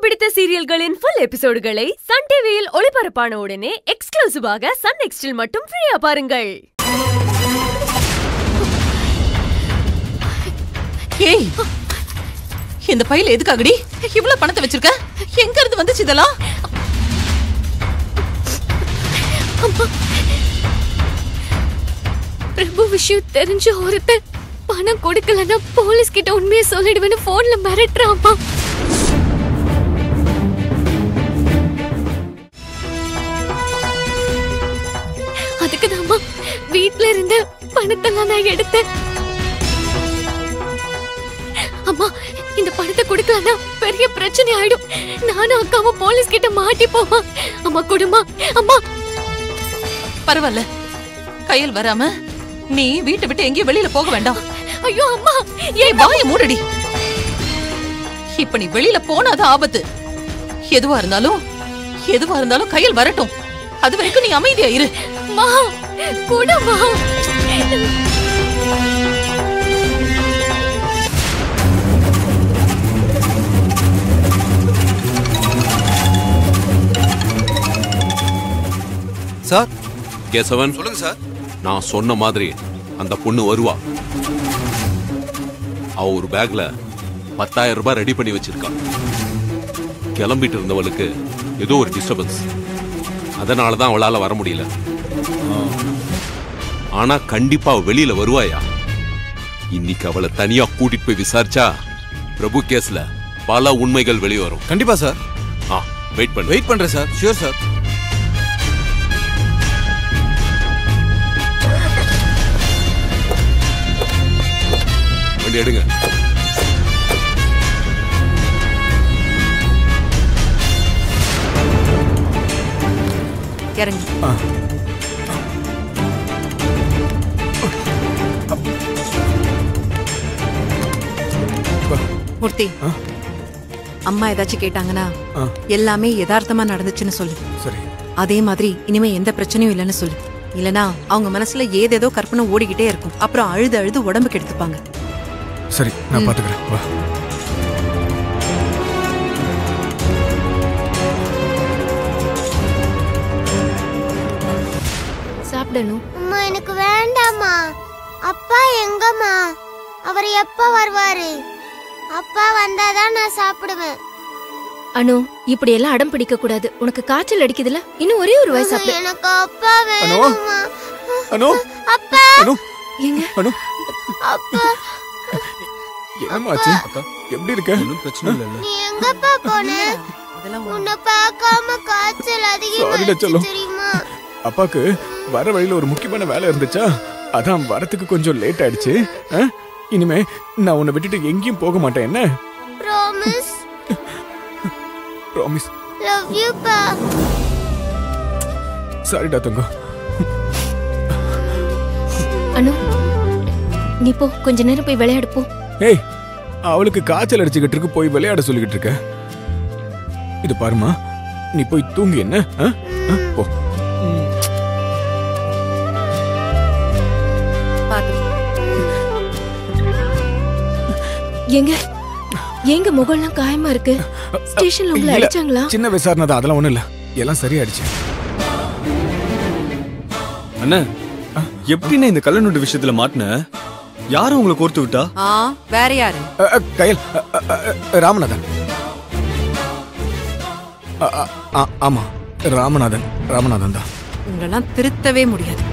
பிடித்த சீரியல்களின் full எபிசோடுகளை Sun டிவியில் ஒளிபரப்பான உடனே எக்ஸ்க்ளூசிவாக சன் நெக்ஸ்டில் மட்டும் ஃப்ரீயா பாருங்கள் ஏய் இந்த பையில எதுக்காகடி இவ்வளவு பணத்தை வச்சிருக்க எங்க இருந்து வந்துச்சு இதெல்லாம் பிரபு விஷயம் தெரிஞ்ச ஒருத்தன் பணம் கொடுக்கலன்னா போலீஸ் கிட்ட உண்மையை சொல்லிடுவேன்னு போன்ல மிரட்டுறாமா அதுக்கு தாமா வீட்ல இருந்த பணத்தெல்லாம் நான் எடுத்தேன் அம்மா இந்த பணத்தை கொடுக்கலன்னா பெரிய பிரச்சனை ஆயிடும் நானும் அக்காவும் போலீஸ் கிட்ட மாட்டி போவோம் அம்மா கொடுமா அம்மா பரவாயில்ல கையில் வராம நீ வீட்டை விட்டு எங்கேயும் வெளியில போக வேண்டாம் ஐயோ அம்மா ஏய் வாய மூடடி இப்ப நீ வெளியில போனாதான் ஆபத்து எதுவா இருந்தாலும் எதுவா இருந்தாலும் கையில் வரட்டும் அது வரைக்கும் நீ அமைதியா இரு மா கூடமா சார் கேசவன் சொல்லுங்க சார் நான் சொன்ன மாதிரி அந்த பொண்ணு வருவா அவ ஒரு பேக்ல பத்தாயிரம் ரூபாய் ரெடி பண்ணி வச்சிருக்கா கிளம்பிட்டு இருந்தவளுக்கு ஏதோ ஒரு டிஸ்டர்பன்ஸ் அதனால தான் அவளால வர முடியல ஆனா கண்டிப்பா அவ வெளியில வருவாயா இன்னைக்கு அவளை தனியா கூட்டிட்டு போய் விசாரிச்சா பிரபு கேஸ்ல பல உண்மைகள் வெளியே வரும் கண்டிப்பா சார் ஆ வெயிட் பண்ணு வெயிட் பண்றேன் சார் ஷியோர் சார் வண்டி எடுங்க இறங்கி மூர்த்தி அம்மா ஏதாச்சும் கேட்டாங்கன்னா எல்லாமே யதார்த்தமா நடந்துச்சுன்னு சொல்லு சரி அதே மாதிரி இனிமே எந்த பிரச்சனையும் இல்லைன்னு சொல்லு இல்லனா அவங்க மனசுல ஏதேதோ கற்பனை ஓடிக்கிட்டே இருக்கும் அப்புறம் அழுது அழுது உடம்புக்கு எடுத்துப்பாங்க சரி நான் பாத்துக்கிறேன் வா சாப்பிடணும் அம்மா எனக்கு வேண்டாம்மா அப்பா எங்கம்மா அவர் எப்ப வருவாரு அப்பா வந்தாதான் நான் சாப்பிடுவேன் அனு இப்படி எல்லாம் அடம் பிடிக்க கூடாது உனக்கு காய்ச்சல் அடிக்குதுல இன்னும் ஒரே ஒரு வாய் சாப்பிடு எனக்கு அப்பா வேணும்மா அனு அப்பா அனு எங்க அனு அப்பா என்னமாச்சு எப்படி இருக்க ஒன்றும் பிரச்சனை இல்லைல்ல நீ எங்கப்பா போன அதெல்லாம் உன்னை பார்க்காம காய்ச்சல் Sorry டா செல்லம். அதிகமாயிடுச்சு தெரியுமா அப்பாக்கு வர வழியில ஒரு முக்கியமான வேலை இருந்துச்சா அதான் வரத்துக்கு கொஞ்சம் லேட் ஆயிடுச்சு ஆ? இனிமே நான் உன்னை விட்டுட்டு எங்கேயும் போக மாட்டேன் என்ன ப்ராமிஸ் ப்ராமிஸ் லவ் யூ பா சாரிடா தங்கம் அனு நீ போ கொஞ்ச நேரம் போய் விளையாடு போ ஏய் அவளுக்கு காய்ச்சல் அடிச்சுக்கிட்டு இருக்கு போய் விளையாட சொல்லிக்கிட்டு இருக்க இது பாருமா நீ போய் தூங்கு என்ன ஆ? ஆ, போ பாத்து எங்க எங்க முகம்லாம் காயமா இருக்கு ஸ்டேஷன்ல உங்களை இல்ல, அடிச்சாங்களா சின்ன விசாரணை தான் அதெல்லாம் ஒண்ணும் இல்ல எல்லாம் சரியாயிடுச்சு அண்ணா எப்படிண்ணே இந்த கல்லணோட்டு விஷயத்துல மாட்டின யாரும் உங்களை கோர்த்து விட்டா ஆ வேற யாரு அ, அ, கயல் அ, அ, அ, ராமநாதன் அ, அ, ஆ, ஆமா ராமநாதன் ராமநாதன் தான் உங்களெல்லாம் திருத்தவே முடியாது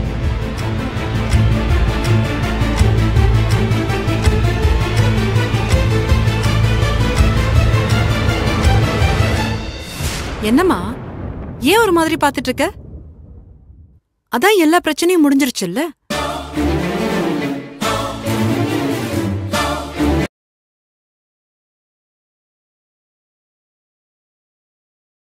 என்னம்மா ஏன் ஒரு மாதிரி பாத்துட்டு இருக்க அதான் எல்லா பிரச்சனையும் முடிஞ்சிருச்சுல்ல